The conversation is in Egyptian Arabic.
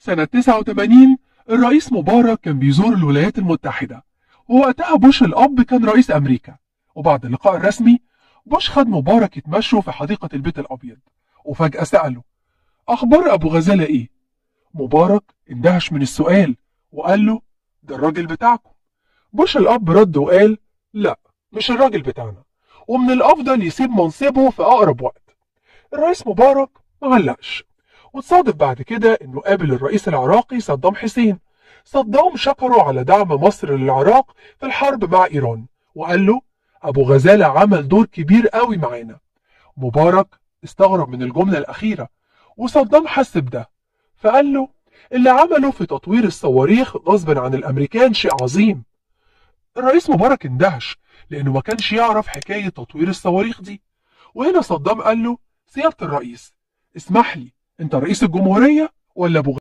سنة 89 الرئيس مبارك كان بيزور الولايات المتحدة ووقتها بوش الأب كان رئيس أمريكا وبعد اللقاء الرسمي بوش خد مبارك يتمشوا في حديقة البيت الأبيض وفجأة سأله أخبار أبو غزالة إيه؟ مبارك اندهش من السؤال وقال له ده الراجل بتاعكم بوش الأب رد وقال لا مش الراجل بتاعنا ومن الأفضل يسيب منصبه في أقرب وقت الرئيس مبارك معلقش وتصادف بعد كده إنه قابل الرئيس العراقي صدام حسين صدام شكره على دعم مصر للعراق في الحرب مع إيران وقال له أبو غزالة عمل دور كبير قوي معانا مبارك استغرب من الجملة الأخيرة وصدام حس بده فقال له اللي عمله في تطوير الصواريخ غصبا عن الأمريكان شيء عظيم الرئيس مبارك اندهش لأنه ما كانش يعرف حكاية تطوير الصواريخ دي وهنا صدام قال له سيادة الرئيس اسمح لي انت رئيس الجمهورية ولا أبو